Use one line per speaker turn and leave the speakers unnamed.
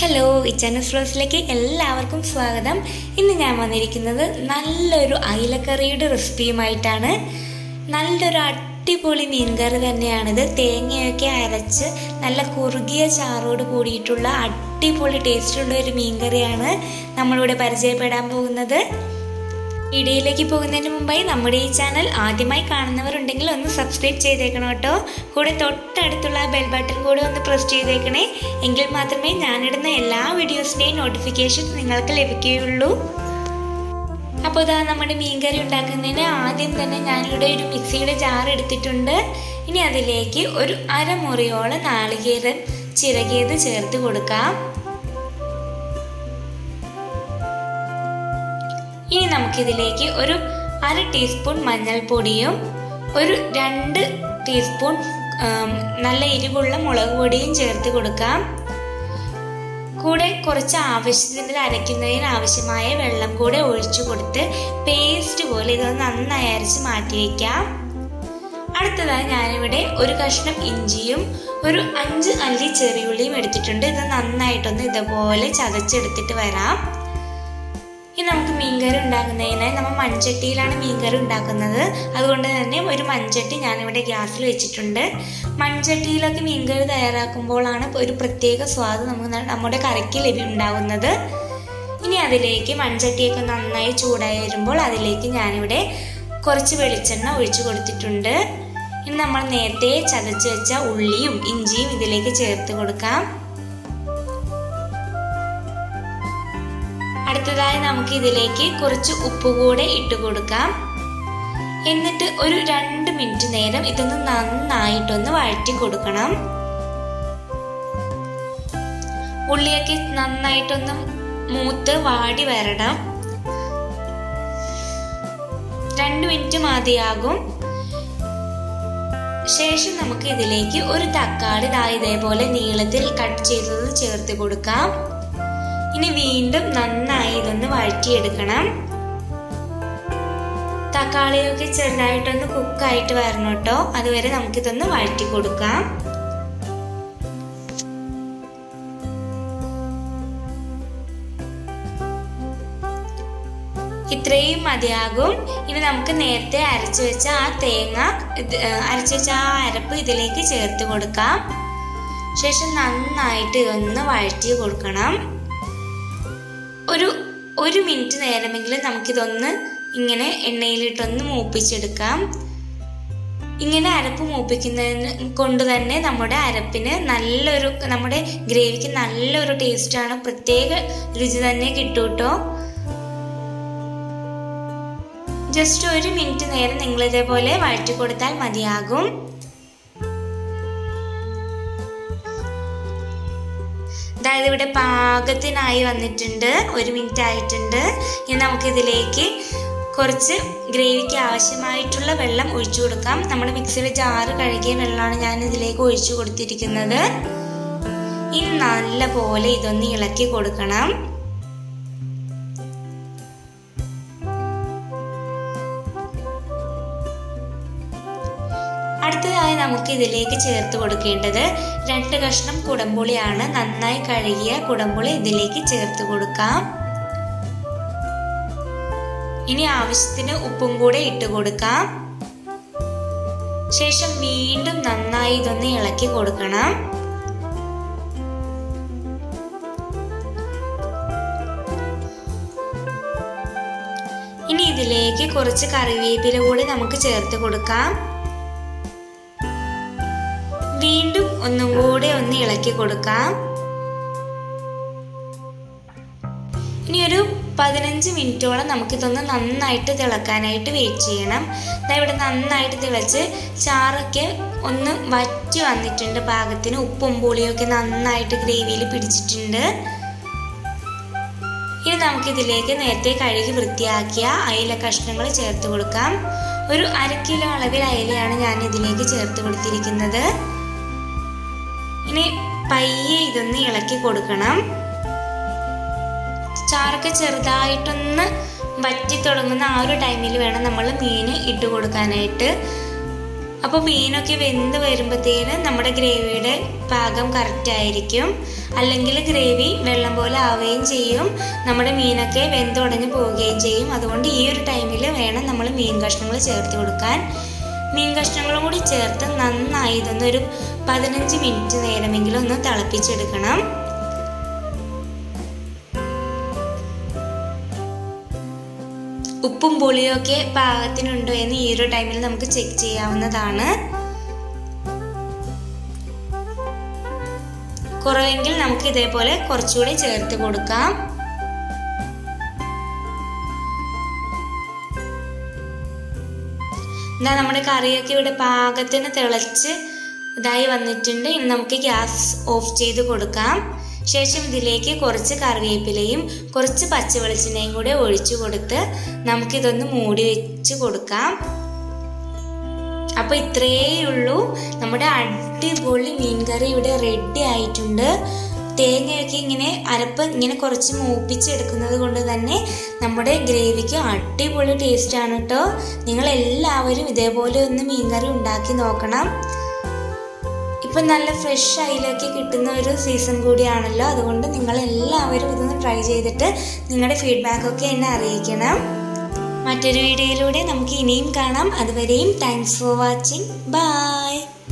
hello ഇച്ചാനസ് ഫ്ലോസിലേക്ക് എല്ലാവർക്കും സ്വാഗതം ഇന്ന് ഞാൻ വന്നിരിക്കുന്നത് നല്ലൊരു അയിലക്കറിയുടെ റെസിപ്പിയുമായിട്ടാണ് നല്ലൊരു അടിപൊളി മീൻകറി തന്നെയാണിത് തേങ്ങയൊക്കെ അരച്ച് നല്ല കുറുകിയ ചാറോട് കൂടിയിട്ടുള്ള അടിപൊളി ടേസ്റ്റുള്ള ഒരു മീൻകറിയാണ് നമ്മളിവിടെ പരിചയപ്പെടാൻ പോകുന്നത് വീഡിയോയിലേക്ക് പോകുന്നതിന് മുമ്പായി നമ്മുടെ ഈ ചാനൽ ആദ്യമായി കാണുന്നവരുണ്ടെങ്കിൽ ഒന്ന് സബ്സ്ക്രൈബ് ചെയ്തേക്കണം കേട്ടോ കൂടെ തൊട്ടടുത്തുള്ള ബെൽ ബട്ടൺ കൂടെ ഒന്ന് പ്രസ് ചെയ്തേക്കണേ എങ്കിൽ മാത്രമേ ഞാനിടുന്ന എല്ലാ വീഡിയോസിൻ്റെയും നോട്ടിഫിക്കേഷൻ നിങ്ങൾക്ക് ലഭിക്കുകയുള്ളൂ അപ്പോൾ ഇതാ നമ്മുടെ മീൻകറി ഉണ്ടാക്കുന്നതിന് ആദ്യം തന്നെ ഞാനിവിടെ ഒരു മിക്സിയുടെ ജാർ എടുത്തിട്ടുണ്ട് ഇനി അതിലേക്ക് ഒരു അരമുറിയോളം നാളികേരം ചിരകിയത് ചേർത്ത് കൊടുക്കാം ഇനി നമുക്കിതിലേക്ക് ഒരു അര ടീസ്പൂൺ മഞ്ഞൾപ്പൊടിയും ഒരു രണ്ട് ടീസ്പൂൺ നല്ല എരിവുള്ള മുളക് പൊടിയും ചേർത്ത് കൊടുക്കാം കൂടെ കുറച്ച് ആവശ്യത്തിന് അരയ്ക്കുന്നതിന് ആവശ്യമായ വെള്ളം കൂടെ ഒഴിച്ചു കൊടുത്ത് പേസ്റ്റ് പോലെ ഇതൊന്ന് നന്നായി അരച്ച് മാറ്റി വയ്ക്കാം അടുത്തതായി ഞാനിവിടെ ഒരു കഷ്ണം ഇഞ്ചിയും ഒരു അഞ്ച് അല്ലി ചെറിയുള്ളിയും എടുത്തിട്ടുണ്ട് ഇത് നന്നായിട്ടൊന്ന് ഇതുപോലെ ചതച്ചെടുത്തിട്ട് വരാം ഇനി നമുക്ക് മീൻകറി ഉണ്ടാക്കുന്നതിനായി നമ്മൾ മൺചട്ടിയിലാണ് മീൻകറി ഉണ്ടാക്കുന്നത് അതുകൊണ്ട് തന്നെ ഒരു മൺചട്ടി ഞാനിവിടെ ഗ്യാസിൽ വെച്ചിട്ടുണ്ട് മൺചട്ടിയിലൊക്കെ മീൻകറി തയ്യാറാക്കുമ്പോഴാണ് ഒരു പ്രത്യേക സ്വാദ് നമുക്ക് നമ്മുടെ കറിക്ക് ലഭ്യ ഉണ്ടാകുന്നത് ഇനി അതിലേക്ക് മൺചട്ടിയൊക്കെ നന്നായി ചൂടായി വരുമ്പോൾ അതിലേക്ക് ഞാനിവിടെ കുറച്ച് വെളിച്ചെണ്ണ ഒഴിച്ചു കൊടുത്തിട്ടുണ്ട് ഇനി നമ്മൾ നേരത്തെ ചതച്ച് വെച്ച ഉള്ളിയും ഇഞ്ചിയും ഇതിലേക്ക് ചേർത്ത് കൊടുക്കാം അടുത്തതായി നമുക്ക് ഇതിലേക്ക് കുറച്ച് ഉപ്പ് കൂടെ ഇട്ട് കൊടുക്കാം എന്നിട്ട് ഒരു രണ്ട് മിനിറ്റ് നേരം ഇതൊന്ന് നന്നായിട്ടൊന്ന് വഴറ്റി കൊടുക്കണം ഉള്ളിയൊക്കെ നന്നായിട്ടൊന്ന് മൂത്ത് വാടി വരണം രണ്ട് മിനിറ്റ് മതിയാകും ശേഷം നമുക്ക് ഇതിലേക്ക് ഒരു തക്കാളി ദാ ഇതേപോലെ നീളത്തിൽ കട്ട് ചെയ്തത് ചേർത്ത് കൊടുക്കാം ഇനി വീണ്ടും നന്നായി ഇതൊന്ന് വഴറ്റിയെടുക്കണം തക്കാളിയൊക്കെ ചെറുതായിട്ടൊന്ന് കുക്കായിട്ട് വരണം കേട്ടോ അതുവരെ നമുക്കിതൊന്ന് വഴറ്റി കൊടുക്കാം ഇത്രയും മതിയാകും ഇനി നമുക്ക് നേരത്തെ അരച്ചു വെച്ച ആ തേങ്ങ അരച്ചു വെച്ച ആ അരപ്പ് ഇതിലേക്ക് ചേർത്ത് കൊടുക്കാം ശേഷം നന്നായിട്ട് ഇതൊന്ന് വഴറ്റി കൊടുക്കണം ഒരു ഒരു മിനിറ്റ് നേരമെങ്കിലും നമുക്കിതൊന്ന് ഇങ്ങനെ എണ്ണയിലിട്ടൊന്ന് മൂപ്പിച്ചെടുക്കാം ഇങ്ങനെ അരപ്പ് മൂപ്പിക്കുന്നതിന് കൊണ്ട് തന്നെ നമ്മുടെ അരപ്പിന് നല്ലൊരു നമ്മുടെ ഗ്രേവിക്ക് നല്ലൊരു ടേസ്റ്റാണ് പ്രത്യേക രുചി തന്നെ കിട്ടും കേട്ടോ ജസ്റ്റ് ഒരു മിനിറ്റ് നേരം നിങ്ങൾ ഇതേപോലെ വഴറ്റി കൊടുത്താൽ മതിയാകും അതായത് ഇവിടെ പാകത്തിനായി വന്നിട്ടുണ്ട് ഒരു മിനിറ്റ് ആയിട്ടുണ്ട് ഇനി നമുക്കിതിലേക്ക് കുറച്ച് ഗ്രേവിക്ക് ആവശ്യമായിട്ടുള്ള വെള്ളം ഒഴിച്ചു കൊടുക്കാം നമ്മുടെ മിക്സിയുടെ ജാറ് കഴുകിയ വെള്ളമാണ് ഞാൻ ഇതിലേക്ക് ഒഴിച്ചു കൊടുത്തിരിക്കുന്നത് ഇനി നല്ല പോലെ ഇതൊന്ന് ഇളക്കി കൊടുക്കണം അടുത്തതായി നമുക്ക് ഇതിലേക്ക് ചേർത്ത് കൊടുക്കേണ്ടത് രണ്ട് കഷ്ണം കുടംപുളിയാണ് നന്നായി കഴുകിയ കുടംപുളി ഇതിലേക്ക് ചേർത്ത് കൊടുക്കാം ഇനി ആവശ്യത്തിന് ഉപ്പും കൂടെ ഇട്ട് കൊടുക്കാം ശേഷം വീണ്ടും നന്നായി ഇതൊന്ന് ഇളക്കി കൊടുക്കണം ഇനി ഇതിലേക്ക് കുറച്ച് കറിവേപ്പില കൂടി നമുക്ക് ചേർത്ത് കൊടുക്കാം വീണ്ടും ഒന്നും കൂടെ ഒന്ന് ഇളക്കി കൊടുക്കാം ഇനി ഒരു പതിനഞ്ച് മിനിറ്റോളം നമുക്കിതൊന്ന് നന്നായിട്ട് തിളക്കാനായിട്ട് വെയിറ്റ് ചെയ്യണം ഇവിടെ നന്നായിട്ട് തിളച്ച് ചാറൊക്കെ ഒന്ന് വറ്റി വന്നിട്ടുണ്ട് പാകത്തിന് ഉപ്പും പുളിയൊക്കെ നന്നായിട്ട് ഗ്രേവിയിൽ പിടിച്ചിട്ടുണ്ട് ഇനി നമുക്കിതിലേക്ക് നേരത്തെ കഴുകി വൃത്തിയാക്കിയ അയില കഷ്ണങ്ങൾ ചേർത്ത് കൊടുക്കാം ഒരു അര കിലോ അളവിൽ അയിലയാണ് ഞാൻ ഇതിലേക്ക് ചേർത്ത് കൊടുത്തിരിക്കുന്നത് ഇനി പയ്യെ ഇതൊന്ന് ഇളക്കി കൊടുക്കണം ചാറൊക്കെ ചെറുതായിട്ടൊന്ന് വറ്റി തുടങ്ങുന്ന ആ ഒരു ടൈമിൽ വേണം നമ്മൾ മീൻ ഇട്ട് കൊടുക്കാനായിട്ട് അപ്പോൾ മീനൊക്കെ വെന്ത് വരുമ്പോഴത്തേനും നമ്മുടെ ഗ്രേവിയുടെ പാകം കറക്റ്റ് ആയിരിക്കും അല്ലെങ്കിൽ ഗ്രേവി വെള്ളം പോലെ ആവുകയും ചെയ്യും നമ്മുടെ മീനൊക്കെ വെന്തുടഞ്ഞ് പോവുകയും ചെയ്യും അതുകൊണ്ട് ഈ ഒരു ടൈമിൽ വേണം നമ്മൾ മീൻ കഷ്ണങ്ങൾ ചേർത്ത് കൊടുക്കാൻ മീൻ കഷ്ണങ്ങളും കൂടി ചേർത്ത് നന്നായി ഇതൊന്ന് ഒരു പതിനഞ്ച് മിനിറ്റ് നേരമെങ്കിലും ഒന്ന് തിളപ്പിച്ചെടുക്കണം ഉപ്പും പുളിയും ഒക്കെ പാകത്തിനുണ്ടോ എന്ന് ഈ ഒരു ടൈമിൽ നമുക്ക് ചെക്ക് ചെയ്യാവുന്നതാണ് കുറവെങ്കിൽ നമുക്ക് ഇതേപോലെ കുറച്ചുകൂടി ചേർത്ത് കൊടുക്കാം എന്താ നമ്മുടെ കറിയൊക്കെ ഇവിടെ പാകത്തിന് തിളച്ച് ഇതായി വന്നിട്ടുണ്ട് ഇനി നമുക്ക് ഗ്യാസ് ഓഫ് ചെയ്ത് കൊടുക്കാം ശേഷം ഇതിലേക്ക് കുറച്ച് കറിവേപ്പിലയും കുറച്ച് പച്ച വെളിച്ചെണ്ണയും കൂടെ ഒഴിച്ചു കൊടുത്ത് നമുക്കിതൊന്ന് മൂടി വെച്ച് കൊടുക്കാം അപ്പോൾ ഇത്രയേ ഉള്ളൂ നമ്മുടെ അടിപൊളി മീൻ കറി ഇവിടെ റെഡി ആയിട്ടുണ്ട് തേങ്ങയൊക്കെ ഇങ്ങനെ അരപ്പ് ഇങ്ങനെ കുറച്ച് മൂപ്പിച്ചെടുക്കുന്നത് കൊണ്ട് തന്നെ നമ്മുടെ ഗ്രേവിക്ക് അടിപൊളി ടേസ്റ്റാണ് കേട്ടോ നിങ്ങൾ എല്ലാവരും ഇതേപോലെ ഒന്ന് മീൻകറി ഉണ്ടാക്കി നോക്കണം ഇപ്പം നല്ല ഫ്രഷ് അയിലൊക്കെ കിട്ടുന്ന ഒരു സീസൺ കൂടിയാണല്ലോ അതുകൊണ്ട് നിങ്ങൾ എല്ലാവരും ഇതൊന്ന് ട്രൈ ചെയ്തിട്ട് നിങ്ങളുടെ ഫീഡ്ബാക്കൊക്കെ എന്നെ അറിയിക്കണം മറ്റൊരു വീഡിയോയിലൂടെ നമുക്ക് ഇനിയും കാണാം അതുവരെയും താങ്ക്സ് ഫോർ വാച്ചിങ് ബൈ